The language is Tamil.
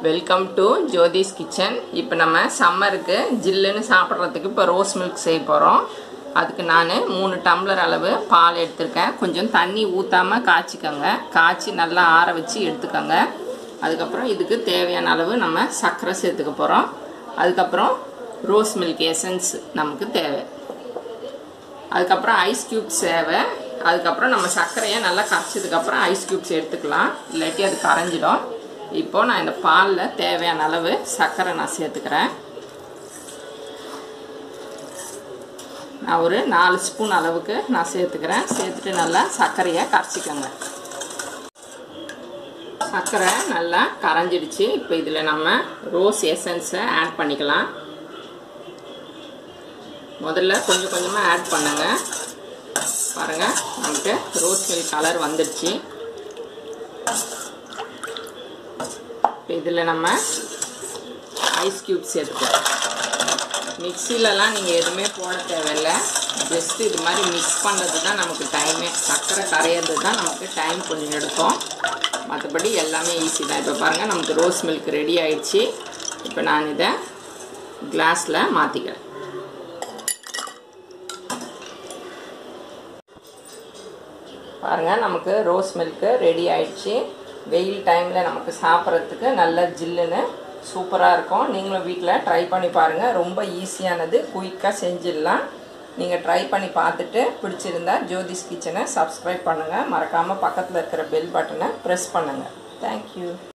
வெல்கம் டு ஜோதிஸ் கிச்சன் இப்போ நம்ம சம்மருக்கு ஜில்லுன்னு சாப்பிட்றதுக்கு இப்போ ரோஸ் மில்க் செய்ய போகிறோம் அதுக்கு நான் மூணு டம்ளர் அளவு பால் எடுத்திருக்கேன் கொஞ்சம் தண்ணி ஊற்றாமல் காய்ச்சிக்கோங்க காய்ச்சி நல்லா ஆற வச்சு எடுத்துக்கோங்க அதுக்கப்புறம் இதுக்கு தேவையான அளவு நம்ம சர்க்கரை சேர்த்துக்க போகிறோம் அதுக்கப்புறம் ரோஸ் மில்க் எசன்ஸ் நமக்கு தேவை அதுக்கப்புறம் ஐஸ் க்யூப்ஸ் தேவை அதுக்கப்புறம் நம்ம சர்க்கரையை நல்லா கரைச்சதுக்கப்புறம் ஐஸ் க்யூப்ஸ் எடுத்துக்கலாம் இல்லாட்டி அது கரைஞ்சிடும் இப்போ நான் இந்த பாலில் தேவையான அளவு சர்க்கரை நான் சேர்த்துக்கிறேன் நான் ஒரு நாலு ஸ்பூன் அளவுக்கு நான் சேர்த்துக்கிறேன் சேர்த்துட்டு நல்லா சர்க்கரையை கரைச்சிக்கோங்க சர்க்கரை நல்லா கரைஞ்சிடுச்சு இப்போ இதில் நம்ம ரோஸ் எசன்ஸை ஆட் பண்ணிக்கலாம் முதல்ல கொஞ்சம் கொஞ்சமாக ஆட் பண்ணுங்க பாருங்கள் நமக்கு ரோஸ் மில்க் கலர் வந்துடுச்சு இப்போ இதில் நம்ம ஐஸ் க்யூப் சேர்த்துக்கலாம் மிக்சிலலாம் நீங்கள் எதுவுமே போட தேவையில்லை ஜஸ்ட் இது மாதிரி மிக்ஸ் பண்ணுறது தான் நமக்கு டைமே சர்க்கரை கரையிறது தான் நமக்கு டைம் கொஞ்சம் எடுக்கும் மற்றபடி எல்லாமே ஈஸி தான் இப்போ பாருங்கள் நமக்கு ரோஸ் மில்க் ரெடி ஆயிடுச்சு இப்போ நான் இதை கிளாஸில் மாற்றிக்கிறேன் பாருங்கள் நமக்கு ரோஸ் மில்க்கு ரெடி ஆயிடுச்சு வெயில் டைமில் நமக்கு சாப்பிட்றதுக்கு நல்ல ஜில்லுன்னு சூப்பராக இருக்கும் நீங்களும் வீட்டில் ட்ரை பண்ணி பாருங்கள் ரொம்ப ஈஸியானது குயிக்காக செஞ்சிடலாம் நீங்கள் ட்ரை பண்ணி பார்த்துட்டு பிடிச்சிருந்தா ஜோதிஸ் கிச்சனை சப்ஸ்கிரைப் பண்ணுங்கள் மறக்காமல் பக்கத்தில் இருக்கிற பெல் பட்டனை ப்ரெஸ் பண்ணுங்கள் தேங்க்யூ